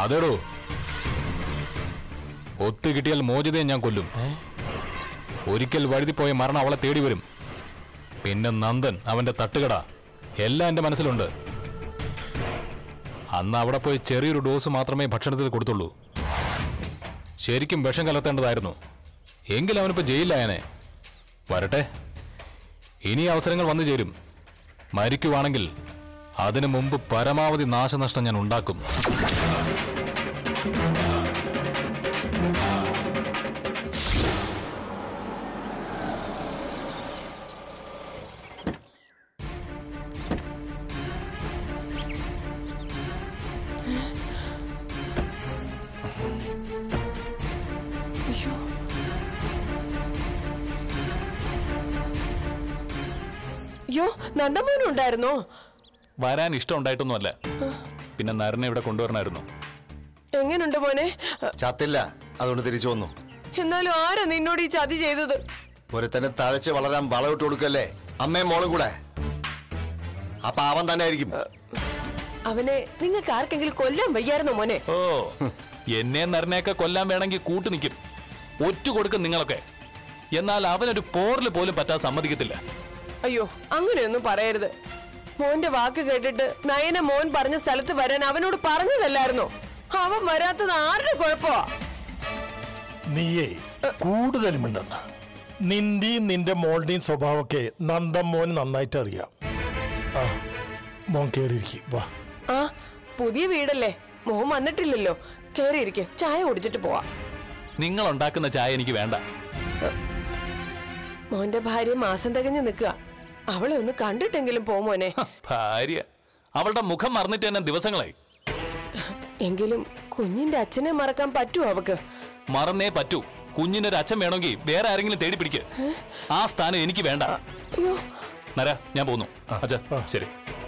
അതേടോ ഒത്തു കിട്ടിയാൽ മോചിതയെ ഞാൻ കൊല്ലും ഒരിക്കൽ വഴുതിപ്പോയ മരണം അവളെ തേടി വരും പിന്നെ നന്ദൻ അവന്റെ തട്ടുകട എല്ലാം എന്റെ മനസ്സിലുണ്ട് അന്ന് അവിടെ പോയി ചെറിയൊരു ഡോസ് മാത്രമേ ഭക്ഷണത്തിൽ കൊടുത്തുള്ളൂ ശരിക്കും വിഷം കലർത്തേണ്ടതായിരുന്നു എങ്കിൽ അവനിപ്പോ ജയിലിലായനെ വരട്ടെ ഇനി അവസരങ്ങൾ വന്നു ചേരും മരിക്കുവാണെങ്കിൽ അതിനു മുമ്പ് പരമാവധി നാശനഷ്ടം ഞാൻ ഉണ്ടാക്കും അയ്യോ നന്ദമോനും ഉണ്ടായിരുന്നോ വരാൻ ഇഷ്ടം ഉണ്ടായിട്ടൊന്നുമല്ല പിന്നെ നരനെ ഇവിടെ കൊണ്ടുവരണമായിരുന്നു എങ്ങനുണ്ട് മോനെ ചത്തില്ല അതുകൊണ്ട് തിരിച്ചു വന്നു എന്നാലും ആരാ നിന്നോട് ഈ ചതി ചെയ്തത് ഒരുത്തനെ തഴച്ച് വളരാൻ വളവിട്ട് കൊടുക്കല്ലേ അമ്മയും മോളും കൂടെ അപ്പൊ അവൻ തന്നെ ആയിരിക്കും അവനെ നിങ്ങൾക്ക് ആർക്കെങ്കിലും കൊല്ലാൻ വയ്യായിരുന്നോ മോനെ ഓ എന്നെ നരനെയൊക്കെ കൊല്ലാൻ വേണമെങ്കിൽ കൂട്ടു നിൽക്കും ഒറ്റ കൊടുക്കും നിങ്ങളൊക്കെ എന്നാൽ അവനൊരു പോറിൽ പോലും പറ്റാൻ സമ്മതിക്കത്തില്ല അയ്യോ അങ്ങനെയൊന്നും പറയരുത് മോന്റെ വാക്ക് കേട്ടിട്ട് നയന മോൻ പറഞ്ഞ സ്ഥലത്ത് വരാൻ അവനോട് പറഞ്ഞതല്ലായിരുന്നോ അവൻ വരാത്തത് ആരുടെ കുഴപ്പമാ നീയേ കൂടുതൽ മിണ്ടണ്ട നിന്റെയും നിന്റെ മോളുടെയും സ്വഭാവമൊക്കെ നന്ദൻ മോന് നന്നായിട്ട് അറിയാം ആ മോൻ കയറിയിരിക്കും വാ ആ പുതിയ വീടല്ലേ മോൻ വന്നിട്ടില്ലല്ലോ കേറിയിരിക്കെ ചായ കുടിച്ചിട്ട് പോവാ നിങ്ങൾ ഉണ്ടാക്കുന്ന ചായ എനിക്ക് വേണ്ട മോന്റെ ഭാര്യ മാസം തികഞ്ഞു നിൽക്കുക അവളെ ഒന്ന് കണ്ടിട്ടെങ്കിലും പോ മോനെ ഭാര്യ അവളുടെ മുഖം മറന്നിട്ട് തന്നെ ദിവസങ്ങളായി എങ്കിലും കുഞ്ഞിന്റെ അച്ഛനെ മറക്കാൻ പറ്റുമോ അവക്ക് മറന്നേ പറ്റൂ കുഞ്ഞിനൊരു അച്ഛൻ വേണമെങ്കിൽ വേറെ ആരെങ്കിലും തേടി പിടിക്ക് ആ സ്ഥാനം എനിക്ക് വേണ്ട അയ്യോ നര ഞാൻ പോന്നു അച്ഛാ ശരി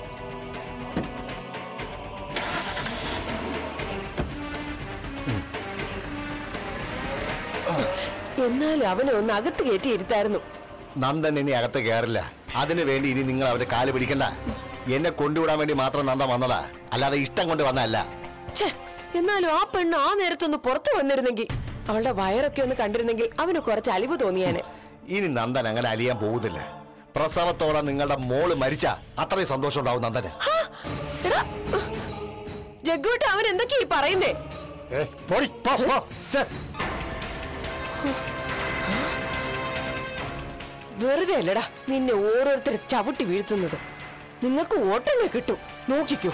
എന്നാലും അവനെ ഒന്ന് അകത്ത് കയറ്റി ഇരുത്തായിരുന്നു നന്ദൻ ഇനി അകത്ത് കയറില്ല അതിനു വേണ്ടി ഇനി നിങ്ങൾ അവരെ കാല് പിടിക്കണ്ട എന്നെ കൊണ്ടുവിടാൻ വേണ്ടി മാത്രം നന്ദൻ വന്നതാ അല്ലാതെ ഇഷ്ടം കൊണ്ട് വന്നതല്ല ഛേ എന്നാലും ആ പെണ്ണ് ആ നേരത്തൊന്ന് പുറത്തു വന്നിരുന്നെങ്കിൽ അവളുടെ വയറൊക്കെ ഒന്ന് കണ്ടിരുന്നെങ്കിൽ അവന് കുറച്ച് അലിവ് തോന്നിയാനെ ഇനി നന്ദൻ അങ്ങനെ അലിയാൻ പോകുന്നില്ല പ്രസവത്തോടെ നിങ്ങളുടെ മോള് മരിച്ച അത്രയും സന്തോഷം ഉണ്ടാവും നന്ദന് എടാ, ജഗ്ഗുട്ട് അവൻ എന്തൊക്കെയാ ഈ പറയുന്നേ ഏ, പോടി, പോ, പോ. ഛെ, വെറുതെ അല്ലടാ നിന്നെ ഓരോരുത്തരെ ചവിട്ടി വീഴ്ത്തുന്നത് നിങ്ങൾക്ക് ഓട്ടമേ കിട്ടും നോക്കിക്കോ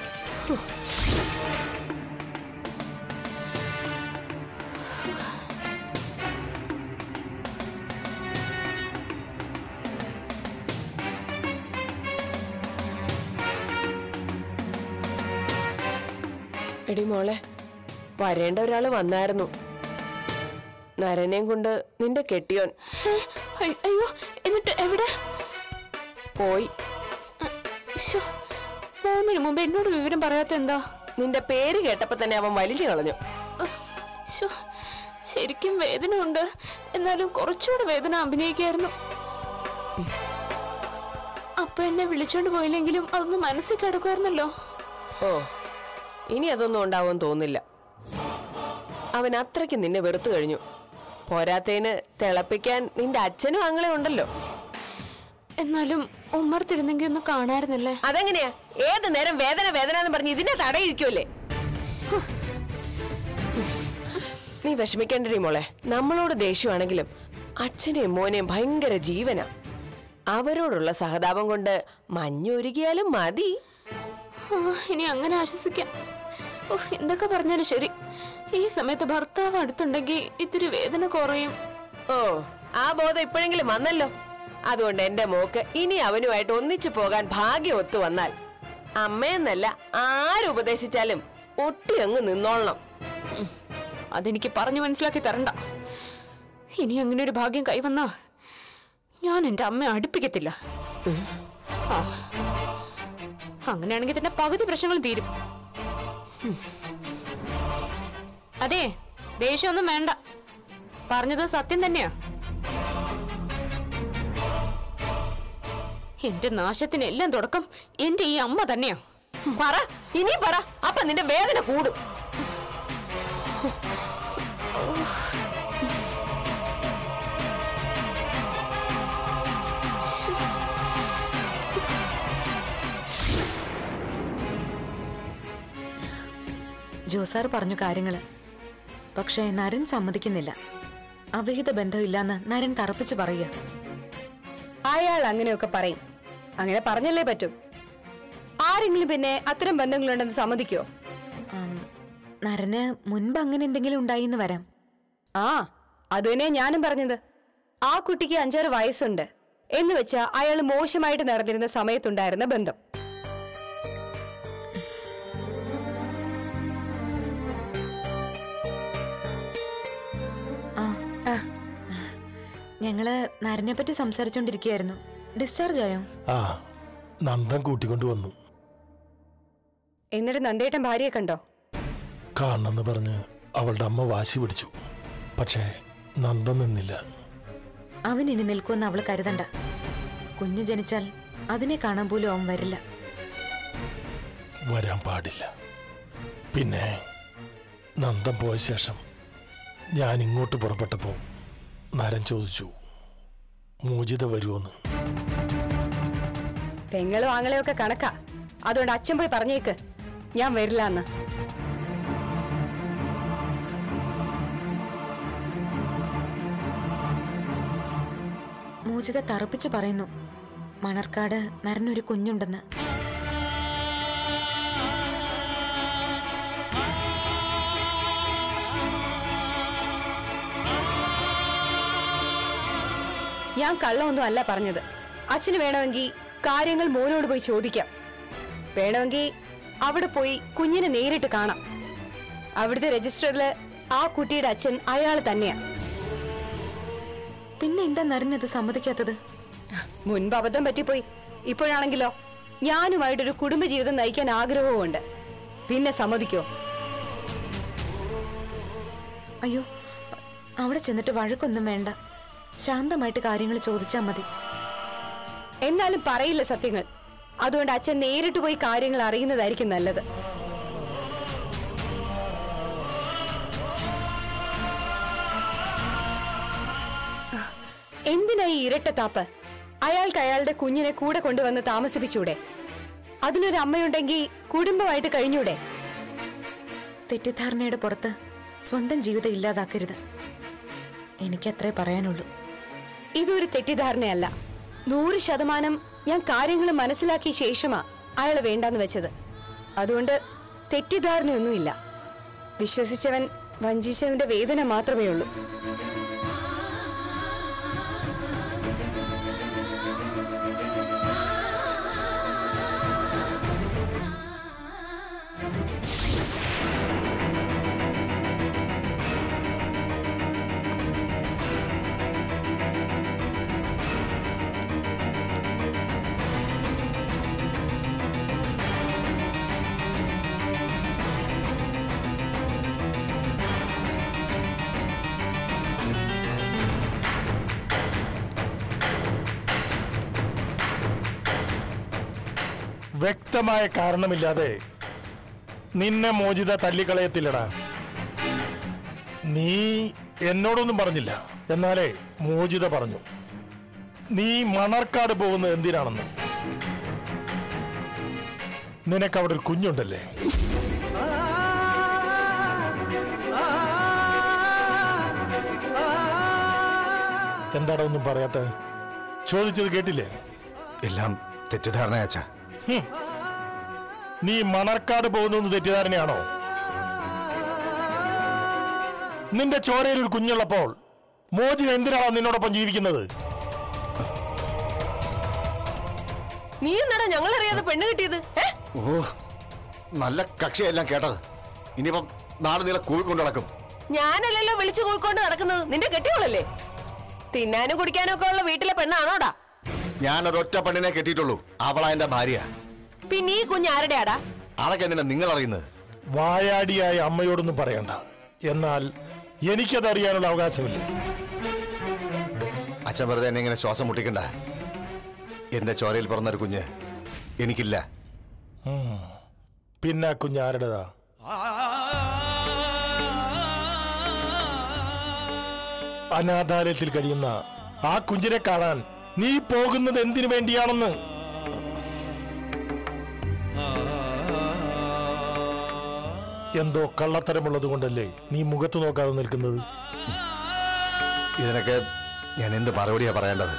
എടി മോളെ വരേണ്ട ഒരാള് വന്നായിരുന്നു നരനെയും കൊണ്ട് നിന്റെ കെട്ടിയോൻ അയ്- അയ്യോ എന്നിട്ട് എവിടെ പോയി ശ്ശോ, പോകുന്നതിന് മുമ്പ് എന്നോട് വിവരം പറയാത്ത എന്താ നിന്റെ പേര് കേട്ടപ്പോ തന്നെ അവൻ വലിച്ചു കളഞ്ഞു ശ്ശോ, ശരിക്കും വേദന ഉണ്ട് എന്നാലും കുറച്ചുകൂടെ വേദന അഭിനയിക്കായിരുന്നു അപ്പൊ എന്നെ വിളിച്ചോണ്ട് പോയില്ലെങ്കിലും അതൊന്ന് മനസ്സിൽ കിടക്കുമായിരുന്നല്ലോ ഓ ഇനി അതൊന്നും ഉണ്ടാവുമെന്ന് തോന്നില്ല അവൻ അത്രയ്ക്ക് നിന്നെ വെറുത്തു കഴിഞ്ഞു പോരാത്തേന് തിളപ്പിക്കാൻ നിന്റെ അച്ഛനും ആങ്ങളെ ഉണ്ടല്ലോ എന്നാലും ഉമ്മർത്തിരുന്നെങ്കിൽ ഒന്ന് കാണായിരുന്നല്ലേ അതെങ്ങനെയാ ഏത് നേരം വേദന വേദന എന്ന് പറഞ്ഞ് ഇതിനെ തടയിരിക്കുമല്ലേ നീ വിഷമിക്കേണ്ടടി മോളെ നമ്മളോട് ദേഷ്യമാണെങ്കിലും അച്ഛനെയും മോനെയും ഭയങ്കര ജീവനാ അവരോടുള്ള സഹതാപം കൊണ്ട് മഞ്ഞൊരുകിയാലും മതി ആ, ഇനി അങ്ങനെ ആശ്വസിക്കാം ഉഫ്, എന്തൊക്കെ പറഞ്ഞാലും ശരി ഈ സമയത്ത് ഭർത്താവ് അടുത്തുണ്ടെങ്കിൽ ഇത്തിരി വേദന കുറയും ഓ ആ ബോധം ഇപ്പോഴെങ്കിലും വന്നല്ലോ അതുകൊണ്ട് എന്റെ മോക്ക് ഇനി അവനുമായിട്ട് ഒന്നിച്ചു പോകാൻ ഭാഗ്യം ഒത്തു വന്നാൽ അമ്മയെന്നല്ല ആരുപദേശിച്ചാലും ഒട്ടി അങ്ങ് നിന്നോളണം ഉം. അതെനിക്ക് പറഞ്ഞു മനസ്സിലാക്കി തരണ്ട ഇനി അങ്ങനെ ഒരു ഭാഗ്യം കൈവന്നാ ഞാൻ എന്റെ അമ്മയെ അടുപ്പിക്കത്തില്ല ആ. അങ്ങനെയാണെങ്കിൽ തന്നെ പകുതി പ്രശ്നങ്ങൾ തീരും ഉം. അതെ ദേഷ്യമൊന്നും വേണ്ട പറഞ്ഞത് സത്യം തന്നെയാ എന്റെ നാശത്തിന് എല്ലാം തുടക്കം എന്റെ ഈ അമ്മ തന്നെയാ പറ ഇനി പറ അപ്പൊ നിന്റെ വേദന കൂടും ജോസാർ പറഞ്ഞു കാര്യങ്ങള് പക്ഷേ നരൻ സമ്മതിക്കുന്നില്ല അവിഹിത ബന്ധമില്ലാന്ന് നരൻ തറപ്പിച്ചു പറയുക അയാൾ അങ്ങനെയൊക്കെ പറയും അങ്ങനെ പറഞ്ഞല്ലേ പറ്റും ആരെങ്കിലും പിന്നെ അത്തരം ബന്ധങ്ങളുണ്ടെന്ന് സമ്മതിക്കോ ആം, നരന് മുൻപ് അങ്ങനെ എന്തെങ്കിലും ഉണ്ടായിന്ന് വരാം ആ അത് തന്നെ ഞാനും പറഞ്ഞത് ആ കുട്ടിക്ക് അഞ്ചാറ് വയസ്സുണ്ട് എന്ന് വെച്ചാ അയാൾ മോശമായിട്ട് നടന്നിരുന്ന സമയത്തുണ്ടായിരുന്ന ബന്ധം ആ ഞങ്ങള് നരനെ പറ്റി സംസാരിച്ചോണ്ടിരിക്കുകയായിരുന്നു ഡിസ്ചാർജ് ആയോ ആ നന്ദൻ കൂട്ടിക്കൊണ്ടു വന്നു എന്നിട്ട് നന്ദേട്ടൻ ഭാര്യയെ കണ്ടോ കാണണമെന്ന് പറഞ്ഞ് അവളുടെ അമ്മ വാശി പിടിച്ചു പക്ഷേ നന്ദൻ നിന്നില്ല അവൻ ഇനി നിൽക്കുമെന്ന് അവള് കരുതണ്ട കുഞ്ഞു ജനിച്ചാൽ അതിനെ കാണാൻ പോലും അവൻ വരില്ല വരാൻ പാടില്ല പിന്നെ നന്ദൻ പോയ ശേഷം ഞാൻ ഇങ്ങോട്ട് പുറപ്പെട്ടപ്പോൾ നരൻ ചോദിച്ചു മോചിത വരുമോന്ന് പെങ്ങളും ആങ്ങളെയും ഒക്കെ കണക്കാ അതുകൊണ്ട് അച്ഛൻ പോയി പറഞ്ഞേക്ക് ഞാൻ വരില്ല എന്ന് മോചിത തറപ്പിച്ചു പറയുന്നു മണർക്കാട് നരനൊരു കുഞ്ഞുണ്ടെന്ന് ഞാൻ കള്ളമൊന്നും അല്ല പറഞ്ഞത് അച്ഛന് വേണമെങ്കിൽ കാര്യങ്ങൾ മോനോട് പോയി ചോദിക്കാം വേണമെങ്കിൽ അവിടെ പോയി കുഞ്ഞിനെ നേരിട്ട് കാണാം അവിടുത്തെ രജിസ്റ്ററിൽ ആ കുട്ടിയുടെ അച്ഛൻ അയാൾ തന്നെയാ പിന്നെ എന്താ നരൻ അത് സമ്മതിക്കാത്തത് മുൻപ് അബദ്ധം പറ്റിപ്പോയി ഇപ്പോഴാണെങ്കിലോ ഞാനുമായിട്ടൊരു കുടുംബജീവിതം നയിക്കാൻ ആഗ്രഹവുമുണ്ട് പിന്നെ സമ്മതിക്കോ അയ്യോ അവിടെ ചെന്നിട്ട് വഴക്കൊന്നും വേണ്ട ശാന്തമായിട്ട് കാര്യങ്ങൾ ചോദിച്ചാൽ മതി എന്നാലും പറയില്ല സത്യങ്ങൾ അതുകൊണ്ട് അച്ഛൻ നേരിട്ട് പോയി കാര്യങ്ങൾ അറിയുന്നതായിരിക്കും നല്ലത് എന്തിനാ ഈ ഇരട്ടത്താപ്പ് അയാൾക്ക് അയാളുടെ കുഞ്ഞിനെ കൂടെ കൊണ്ടുവന്ന് താമസിപ്പിച്ചൂടെ അതിനൊരു അമ്മയുണ്ടെങ്കിൽ കുടുംബമായിട്ട് കഴിഞ്ഞൂടെ തെറ്റിദ്ധാരണയുടെ പുറത്ത് സ്വന്തം ജീവിതം ഇല്ലാതാക്കരുത് എനിക്കത്രേ പറയാനുള്ളൂ ഇതൊരു തെറ്റിദ്ധാരണയല്ല നൂറ് ശതമാനം ഞാൻ കാര്യങ്ങൾ മനസ്സിലാക്കിയ ശേഷമാ അയാൾ വേണ്ടാന്ന് വെച്ചത് അതുകൊണ്ട് തെറ്റിദ്ധാരണയൊന്നുമില്ല വിശ്വസിച്ചവൻ വഞ്ചിച്ചതിന്റെ വേദന മാത്രമേ ഉള്ളൂ വ്യക്തമായ കാരണമില്ലാതെ നിന്നെ മോചിത തല്ലിക്കളയത്തില്ലടാ നീ എന്നോടൊന്നും പറഞ്ഞില്ല എന്നാലേ മോചിത പറഞ്ഞു നീ മണർക്കാട് പോകുന്നത് എന്തിനാണെന്ന് നിനക്ക് അവിടെ ഒരു കുഞ്ഞുണ്ടല്ലേ എന്താടാ ഒന്നും പറയാത്ത ചോദിച്ചത് കേട്ടില്ലേ എല്ലാം തെറ്റിദ്ധാരണയാച്ചാ നീ മണർക്കാട് പോകുന്നു തെറ്റിദ്ധാരണയാണോ നിന്റെ ചോരയിൽ ഒരു കുഞ്ഞുള്ളപ്പോൾ മോചിത എന്തിനാണ് നിന്നോടൊപ്പം ജീവിക്കുന്നത് നീ എന്നാടാ ഞങ്ങളറിയാതെ പെണ്ണ് കിട്ടിയത് ഏ ഓ നല്ല കക്ഷിയെല്ലാം കേട്ടത് ഇനിയിപ്പം നാളെ നീളെ കൂവിക്കൊണ്ട് നടക്കും ഞാനല്ലല്ലോ വിളിച്ചു കൂയിക്കൊണ്ട് നടക്കുന്നത് നിന്റെ കെട്ടിയോളല്ലേ തിന്നാനും കുടിക്കാനും ഒക്കെ ഉള്ള വീട്ടിലെ പെണ്ണാണോടാ ഞാൻ ഒരൊറ്റ പെണ്ണിനെ കെട്ടിയിട്ടുള്ളൂ അവളാ എന്റെ ഭാര്യ പിന്നെ ഈ കുഞ്ഞ് ആരുടെയാടാ അതൊക്കെ എന്തിനാ നിങ്ങൾ അറിയുന്നത് വായാടിയായ അമ്മയോടൊന്നും പറയണ്ട എന്നാൽ എനിക്കതറിയാനുള്ള അവകാശമില്ല അച്ഛൻ വെറുതെ എന്നെ ഇങ്ങനെ ശ്വാസം മുട്ടിക്കണ്ട എന്റെ ചോരയിൽ പിറന്നൊരു കുഞ്ഞ് എനിക്കില്ല പിന്നെ ആ കുഞ്ഞാരുടേതാ അനാഥാലയത്തിൽ കഴിയുന്ന ആ കുഞ്ഞിനെ കാണാൻ നീ പോകുന്നത് എന്തിനു വേണ്ടിയാണെന്ന് എന്തോ കള്ളത്തരമുള്ളത് കൊണ്ടല്ലേ നീ മുഖത്ത് നോക്കാതെ നിൽക്കുന്നത് ഇതിനൊക്കെ ഞാൻ എന്ത് മറുപടിയാ പറയേണ്ടത്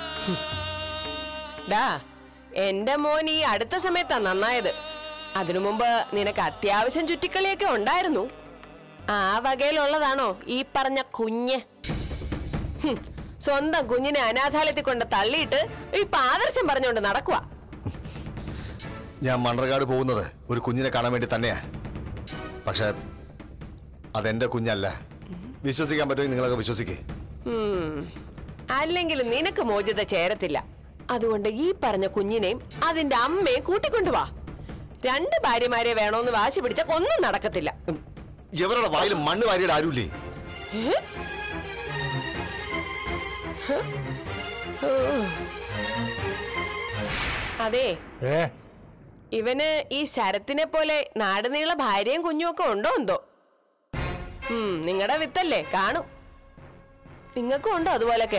ഡാ എന്റെ മോൻ ഈ അടുത്ത സമയത്താ നന്നായത് അതിനു മുമ്പ് നിനക്ക് അത്യാവശ്യം ചുറ്റിക്കളിയൊക്കെ ഉണ്ടായിരുന്നു ആ വകയിലുള്ളതാണോ ഈ പറഞ്ഞ കുഞ്ഞ് ഹും, സ്വന്തം കുഞ്ഞിനെ അനാഥാലയത്തിൽ കൊണ്ട് തള്ളിയിട്ട് ഇപ്പൊ ആദർശം പറഞ്ഞുകൊണ്ട് നടക്കുക ഞാൻ മണ്ണർകാട് പോകുന്നത് ഒരു കുഞ്ഞിനെ കാണാൻ വേണ്ടി തന്നെയാ പക്ഷെ അതെന്റെ കുഞ്ഞല്ല വിശ്വസിക്കാൻ പറ്റുമെങ്കിൽ നിങ്ങളൊക്കെ വിശ്വസിക്കേ അല്ലെങ്കിൽ നിനക്ക് മോചിത ചേരത്തില്ല അതുകൊണ്ട് ഈ പറഞ്ഞ കുഞ്ഞിനെയും അതിന്റെ അമ്മയെ കൂട്ടിക്കൊണ്ടുവാ രണ്ട് ഭാര്യമാരെ വേണോന്ന് വാശി പിടിച്ച ഒന്നും നടക്കത്തില്ല ഇവരുടെ വായിൽ മണ്ണ് വാരിയുടെ ആരുമില്ലേ അതെ ഏ ഇവന് ഈ ശരത്തിനെ പോലെ നാടുനീള ഭാര്യയും കുഞ്ഞും ഒക്കെ ഉണ്ടോ എന്തോ ഉം നിങ്ങളുടെ വിത്തല്ലേ കാണും നിങ്ങൾക്കും ഉണ്ടോ അതുപോലൊക്കെ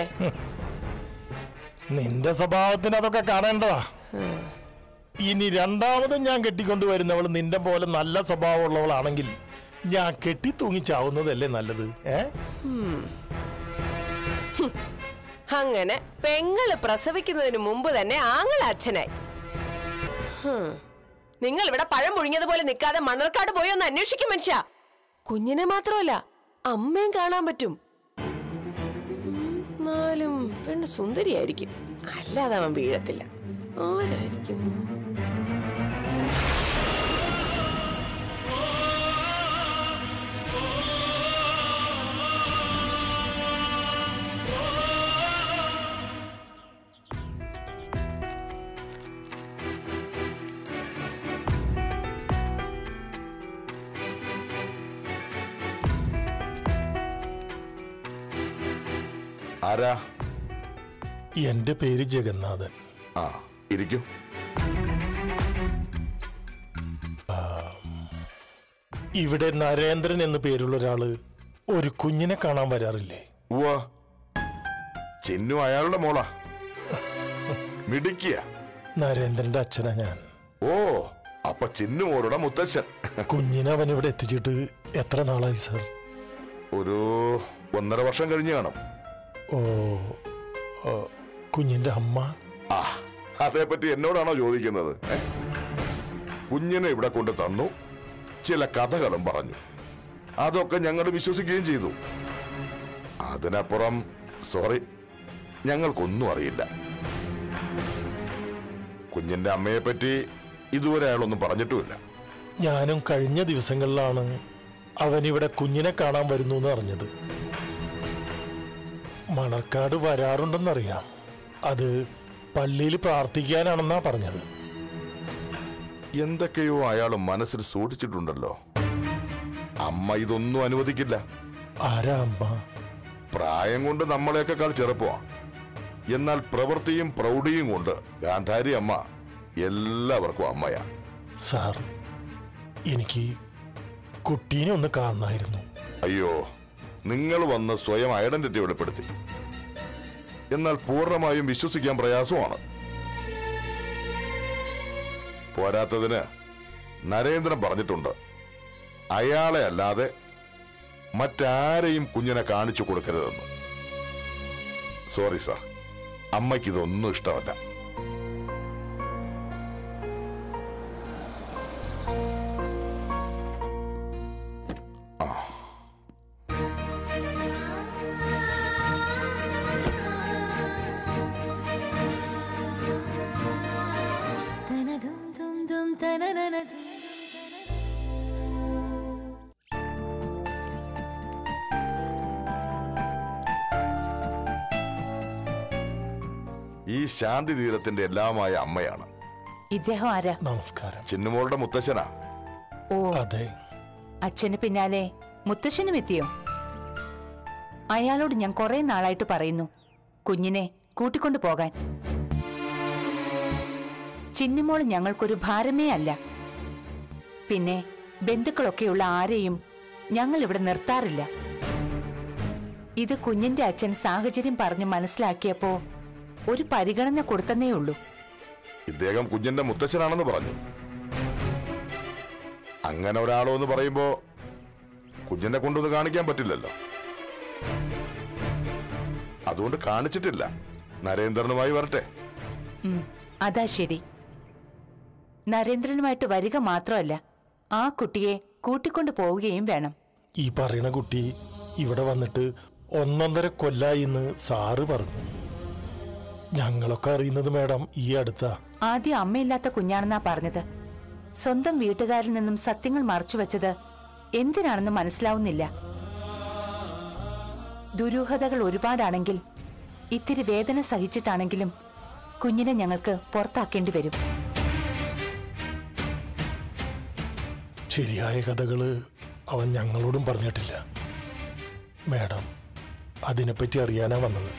നിന്റെ സ്വഭാവത്തിന് അതൊക്കെ കാണേണ്ടതാ ഇനി രണ്ടാമതും ഞാൻ കെട്ടിക്കൊണ്ടുവരുന്നവൾ നിന്റെ പോലെ നല്ല സ്വഭാവമുള്ളവളാണെങ്കിൽ ഞാൻ കെട്ടി തൂങ്ങിച്ചാവുന്നതല്ലേ നല്ലത് ഏ അങ്ങനെ പെങ്ങള് പ്രസവിക്കുന്നതിന് മുമ്പ് തന്നെ ആങ്ങള അച്ഛനായി ഹും. നിങ്ങൾ ഇവിടെ പഴം മുഴിഞ്ഞതുപോലെ നിൽക്കാതെ മണർക്കാട് പോയി ഒന്ന് അന്വേഷിക്കും മനുഷ്യ കുഞ്ഞിനെ മാത്രമല്ല അമ്മയും കാണാൻ പറ്റും ഉം, എന്നാലും പെണ്ണ് സുന്ദരിയായിരിക്കും അല്ലാതെ അവൻ വീഴത്തില്ല ആരായിരിക്കും ആരാ എന്റെ പേര് ജഗന്നാഥൻ ആ ഇരിക്കും ഇവിടെ നരേന്ദ്രൻ എന്നു പേരുള്ള ഒരാള് ഒരു കുഞ്ഞിനെ കാണാൻ വരാറില്ലേ ഉവ്വ ചിന്നു അയാളുടെ മോളാ മിടുക്കിയ നരേന്ദ്രന്റെ അച്ഛനാ ഞാൻ ഓ അപ്പൊ ചിന്നു മോളുടെ മുത്തശ്ശൻ കുഞ്ഞിനെ അവൻ ഇവിടെ എത്തിച്ചിട്ട് എത്ര നാളായി സാർ ഒരു ഒന്നര വർഷം കഴിഞ്ഞ് കാണും ഓ ഓ, കുഞ്ഞിന്റെ അമ്മ ആ അതേപ്പറ്റി എന്നോടാണോ ചോദിക്കുന്നത് ഏ? കുഞ്ഞിനെ ഇവിടെ കൊണ്ട് തന്നു ചില കഥകളും പറഞ്ഞു അതൊക്കെ ഞങ്ങൾ വിശ്വസിക്കുകയും ചെയ്തു അതിനപ്പുറം സോറി ഞങ്ങൾക്കൊന്നും അറിയില്ല കുഞ്ഞിന്റെ അമ്മയെ പറ്റി ഇതുവരെ അയാളൊന്നും പറഞ്ഞിട്ടുമില്ല ഞാനും കഴിഞ്ഞ ദിവസങ്ങളിലാണ് അവൻ ഇവിടെ കുഞ്ഞിനെ കാണാൻ വരുന്നു എന്ന് അറിഞ്ഞത് മണർക്കാട് വരാറുണ്ടെന്നറിയാം അത് പള്ളിയിൽ പ്രാർത്ഥിക്കാനാണെന്നാ പറഞ്ഞത് എന്തൊക്കെയോ അയാൾ മനസ്സിൽ സൂക്ഷിച്ചിട്ടുണ്ടല്ലോ അമ്മ ഇതൊന്നും അനുവദിക്കില്ല ആരാ അമ്മ പ്രായം കൊണ്ട് നമ്മളെയൊക്കെക്കാൾ ചെറുപ്പമാ എന്നാൽ പ്രവൃത്തിയും പ്രൗഢിയും കൊണ്ട് ഗാന്ധാരി അമ്മ എല്ലാവർക്കും അമ്മയാ സാർ എനിക്ക് കുട്ടീനെ ഒന്ന് കാണണമായിരുന്നു അയ്യോ നിങ്ങൾ വന്ന് സ്വയം ഐഡന്റിറ്റി വെളിപ്പെടുത്തി എന്നാൽ പൂർണ്ണമായും വിശ്വസിക്കാൻ പ്രയാസമാണ് പോരാത്തതിന് നരേന്ദ്രൻ പറഞ്ഞിട്ടുണ്ട് അയാളെ അല്ലാതെ മറ്റാരെയും കുഞ്ഞിനെ കാണിച്ചു കൊടുക്കരുതെന്ന് സോറി സാർ അമ്മയ്ക്ക് ഇതൊന്നും ഇഷ്ടമല്ല ഈ ശാന്തി തീരത്തിന്റെ എല്ലാമായ അമ്മയാണ് ഇദ്ദേഹം ആരാ നമസ്കാരം ചിന്നുമോളുടെ മുത്തശ്ശനാ ഓ അതെ അച്ഛന് പിന്നാലെ മുത്തശ്ശനും എത്തിയോ അയാളോട് ഞാൻ കുറെ നാളായിട്ട് പറയുന്നു കുഞ്ഞിനെ കൂട്ടിക്കൊണ്ടു പോകാൻ ചിന്നുമോൾ ഞങ്ങൾക്കൊരു ഭാരമേ അല്ല പിന്നെ ബന്ധുക്കളൊക്കെയുള്ള ആരെയും ഞങ്ങൾ ഇവിടെ നിർത്താറില്ല ഇത് കുഞ്ഞിന്റെ അച്ഛൻ സാഹചര്യം പറഞ്ഞ് മനസ്സിലാക്കിയപ്പോ ഒരു പരിഗണന കൊടുത്തന്നേ ഉള്ളൂ ഇദ്ദേഹം കുഞ്ഞിന്റെ മുത്തശ്ശനാണെന്ന് പറഞ്ഞു അങ്ങനെ ഒരാളോ എന്ന് പറയുമ്പോ കുഞ്ഞിനെ കൊണ്ടൊന്ന് കാണിക്കാൻ പറ്റില്ലല്ലോ അതുകൊണ്ട് കാണിച്ചിട്ടില്ല നരേന്ദ്രനുമായി വരട്ടെ ഉം, അതാ ശരി നരേന്ദ്രനുമായിട്ട് വരിക മാത്രമല്ല ആ കുട്ടിയെ കൂട്ടിക്കൊണ്ടു പോവുകയും വേണം ഈ പറയുന്ന കുട്ടി ഇവിടെ വന്നിട്ട് ഒന്നൊന്നര കൊല്ലായി എന്ന് സാറ് പറഞ്ഞു ഞങ്ങളൊക്കെ അറിയുന്നത് മേഡം ഈ അടുത്താ ആദ്യം അമ്മയില്ലാത്ത കുഞ്ഞാണെന്നാ പറഞ്ഞത് സ്വന്തം വീട്ടുകാരിൽ നിന്നും സത്യങ്ങൾ മറച്ചുവെച്ചത് എന്തിനാണെന്ന് മനസ്സിലാവുന്നില്ല ദുരൂഹതകൾ ഒരുപാടാണെങ്കിൽ ഇത്തിരി വേദന സഹിച്ചിട്ടാണെങ്കിലും കുഞ്ഞിനെ ഞങ്ങൾക്ക് പുറത്താക്കേണ്ടി വരും ശരിയായ കഥകള് അവൻ ഞങ്ങളോടും പറഞ്ഞിട്ടില്ല മേഡം അതിനെപ്പറ്റി അറിയാനാ വന്നത്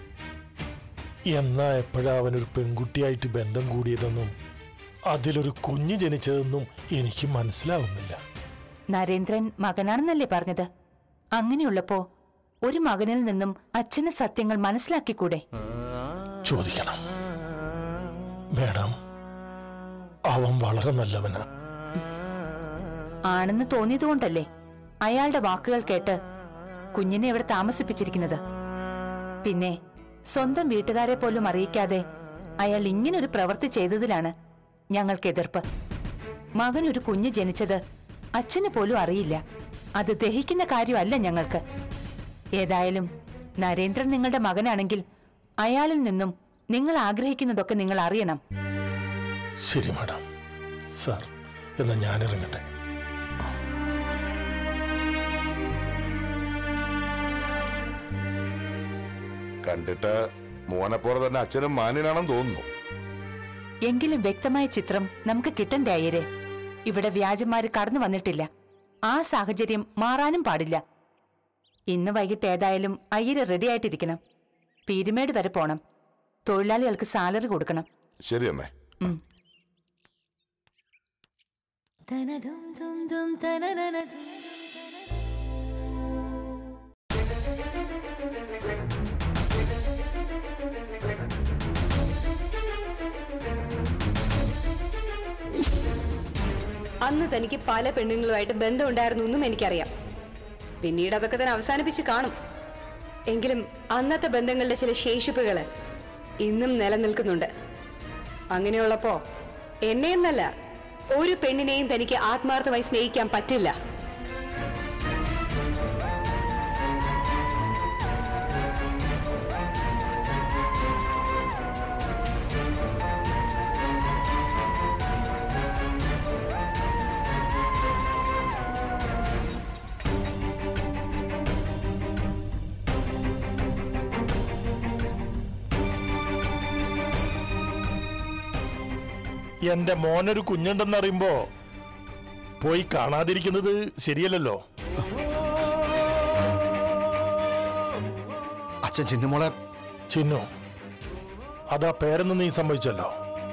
എന്നാ എപ്പോഴാ അവനൊരു പെൺകുട്ടിയായിട്ട് ബന്ധം കൂടിയതെന്നും അതിലൊരു കുഞ്ഞ് ജനിച്ചതെന്നും എനിക്ക് മനസ്സിലാവുന്നില്ല നരേന്ദ്രൻ മകനാണെന്നല്ലേ പറഞ്ഞത് അങ്ങനെയുള്ളപ്പോ ഒരു മകനിൽ നിന്നും അച്ഛന് സത്യങ്ങൾ മനസ്സിലാക്കിക്കൂടെ ചോദിക്കണം മേഡം അവൻ വളരെ നല്ലവനാ ആണെന്ന് തോന്നിയതുകൊണ്ടല്ലേ അയാളുടെ വാക്കുകൾ കേട്ട് കുഞ്ഞിനെ ഇവിടെ താമസിപ്പിച്ചിരിക്കുന്നത് പിന്നെ സ്വന്തം വീട്ടുകാരെ പോലും അറിയിക്കാതെ അയാൾ ഇങ്ങനൊരു പ്രവൃത്തി ചെയ്തതിലാണ് ഞങ്ങൾക്ക് എതിർപ്പ് മകൻ ഒരു കുഞ്ഞ് ജനിച്ചത് അച്ഛന് പോലും അറിയില്ല അത് ദഹിക്കുന്ന കാര്യമല്ല ഞങ്ങൾക്ക് ഏതായാലും നരേന്ദ്രൻ നിങ്ങളുടെ മകനാണെങ്കിൽ അയാളിൽ നിന്നും നിങ്ങൾ ആഗ്രഹിക്കുന്നതൊക്കെ നിങ്ങൾ അറിയണം ശരി മാഡം സാർ എന്നാ ഞാൻ ഇറങ്ങട്ടെ കണ്ടിട്ട് മോനെ പോലെ തന്നെ അച്ഛനും മാന്യനാണെന്ന് തോന്നുന്നു എങ്കിലും വ്യക്തമായ ചിത്രം നമുക്ക് കിട്ടണ്ടേ അയ്യരെ ഇവിടെ വ്യാജന്മാര് കടന്നു വന്നിട്ടില്ല ആ സാഹചര്യം മാറാനും പാടില്ല ഇന്ന് വൈകിട്ട് ഏതായാലും അയ്യര് റെഡി ആയിട്ടിരിക്കണം പീരുമേട് വരെ പോണം തൊഴിലാളികൾക്ക് സാലറി കൊടുക്കണം ശരി അമ്മേ ഉം. അന്ന് തനിക്ക് പല പെണ്ണുങ്ങളുമായിട്ട് ബന്ധമുണ്ടായിരുന്നു എന്നും എനിക്കറിയാം പിന്നീട് അതൊക്കെ തന്നെ അവസാനിപ്പിച്ച് കാണും എങ്കിലും അന്നത്തെ ബന്ധങ്ങളുടെ ചില ശേഷിപ്പുകൾ ഇന്നും നിലനിൽക്കുന്നുണ്ട് അങ്ങനെയുള്ളപ്പോ എന്നെയെന്നല്ല ഒരു പെണ്ണിനെയും തനിക്ക് ആത്മാർത്ഥമായി സ്നേഹിക്കാൻ പറ്റില്ല എന്റെ മോനൊരു കുഞ്ഞുണ്ടെന്നറിയുമ്പോ പോയി കാണാതിരിക്കുന്നത് ശരിയല്ലല്ലോ അച്ഛൻ ചിന്നുമോളെ ചിന്നു അതാ പേരെന്ന് നീ സമ്മതിച്ചല്ലോ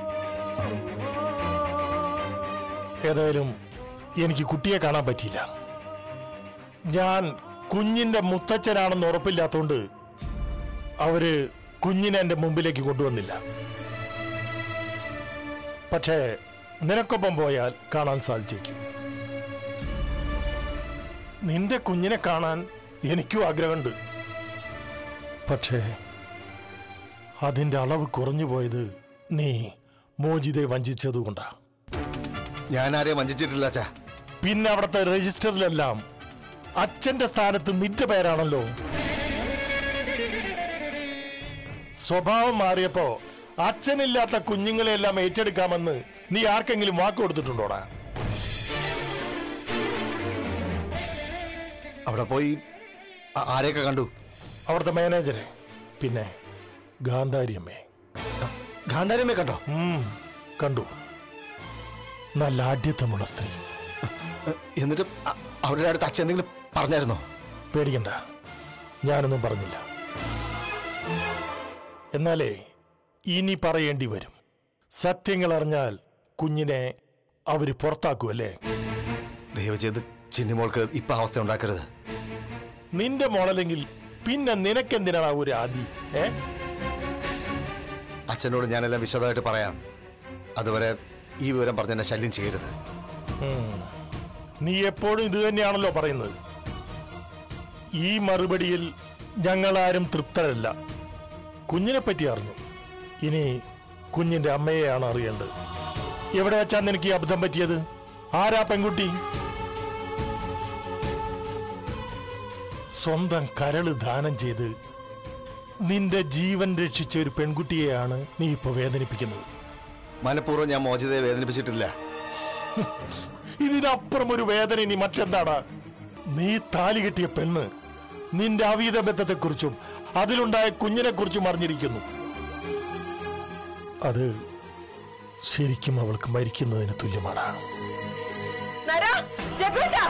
ഏതായാലും എനിക്ക് കുട്ടിയെ കാണാൻ പറ്റിയില്ല ഞാൻ കുഞ്ഞിന്റെ മുത്തച്ഛനാണെന്ന് ഉറപ്പില്ലാത്തോണ്ട് അവര് കുഞ്ഞിനെ എന്റെ മുമ്പിലേക്ക് കൊണ്ടുവന്നില്ല പക്ഷേ നിനക്കൊപ്പം പോയാൽ കാണാൻ സാധിച്ചേക്കും നിന്റെ കുഞ്ഞിനെ കാണാൻ എനിക്കും ആഗ്രഹമുണ്ട് പക്ഷേ അതിന്റെ അളവ് കുറഞ്ഞു പോയത് നീ മോജിതെ വഞ്ചിച്ചതുകൊണ്ടാ ഞാൻ ആരെയും വഞ്ചിച്ചിട്ടില്ല അച്ഛാ പിന്നെ അവിടുത്തെ രജിസ്റ്ററിലെല്ലാം അച്ഛന്റെ സ്ഥാനത്ത് നിന്റെ പേരാണല്ലോ സ്വഭാവം മാറിയപ്പോ അച്ഛനില്ലാത്ത കുഞ്ഞുങ്ങളെല്ലാം ഏറ്റെടുക്കാമെന്ന് നീ ആർക്കെങ്കിലും വാക്ക് കൊടുത്തിട്ടുണ്ടോടാ അവിടെ പോയി ആ- ആരെയൊക്കെ കണ്ടു അവിടുത്തെ മാനേജരെ പിന്നെ ഗാന്ധാരി അമ്മയെ ഗാന്ധാരമ്മയെ കണ്ടോ ഉം, കണ്ടു നല്ല ആഢ്യത്വമുള്ള സ്ത്രീ എ- എന്നിട്ട് അ- അവരുടെ അടുത്ത് അച്ഛൻ എന്തെങ്കിലും പറഞ്ഞായിരുന്നോ പേടിക്കണ്ട ഞാനൊന്നും പറഞ്ഞില്ല എന്നാലേ ഇനി പറയേണ്ടി വരും സത്യങ്ങൾ അറിഞ്ഞാൽ കുഞ്ഞിനെ അവര് പുറത്താക്കുമല്ലേ ദയവ് ചെയ്ത് ചിന്നിമോൾക്ക് ഇപ്പൊ അവസ്ഥ ഉണ്ടാക്കരുത് നിന്റെ മോളല്ലെങ്കിൽ പിന്നെ നിനക്കെന്തിനാണ് ഒരു ആദി ഏ അച്ഛനോട് ഞാനെല്ലാം വിശദമായിട്ട് പറയാം അതുവരെ ഈ വിവരം പറഞ്ഞ എന്നെ ശല്യം ചെയ്യരുത് ഉം. നീ എപ്പോഴും ഇത് തന്നെയാണല്ലോ പറയുന്നത് ഈ മറുപടിയിൽ ഞങ്ങളാരും തൃപ്തരല്ല കുഞ്ഞിനെ പറ്റി അറിഞ്ഞു ഇനി കുഞ്ഞിന്റെ അമ്മയെയാണ് അറിയേണ്ടത് എവിടെ വെച്ചാ നിനക്ക് ഈ അബദ്ധം പറ്റിയത് ആരാ പെൺകുട്ടി സ്വന്തം കരള് ദാനം ചെയ്ത് നിന്റെ ജീവൻ രക്ഷിച്ച ഒരു പെൺകുട്ടിയെയാണ് നീ ഇപ്പൊ വേദനിപ്പിക്കുന്നത് മനഃപൂർവ്വം ഞാൻ മോചിതയെ വേദനിപ്പിച്ചിട്ടില്ല ഇതിനപ്പുറം ഒരു വേദന ഇനി മറ്റെന്താണ് നീ താലി കെട്ടിയ പെണ്ണ് നിന്റെ അവീത ബന്ധത്തെക്കുറിച്ചും അതിലുണ്ടായ കുഞ്ഞിനെ കുറിച്ചും അറിഞ്ഞിരിക്കുന്നു അത് ശരിക്കും അവൾക്ക് മരിക്കുന്നതിന് തുല്യമാണ് നര ജഗ്ഗുട്ടാ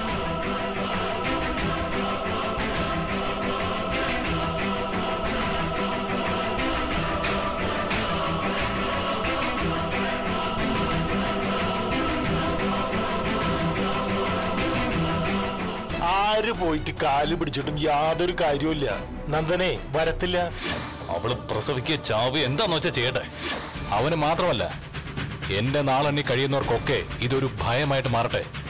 ആര് പോയിട്ട് കാല് പിടിച്ചിട്ടും യാതൊരു കാര്യവുമില്ല നന്ദനെ വരത്തില്ല അവള് പ്രസവിക്കുക ചാവ് എന്താന്ന് വെച്ചാ ചെയ്യട്ടെ അവന് മാത്രമല്ല എന്റെ നാളെണ്ണി കഴിയുന്നവർക്കൊക്കെ ഇതൊരു ഭയമായിട്ട് മാറട്ടെ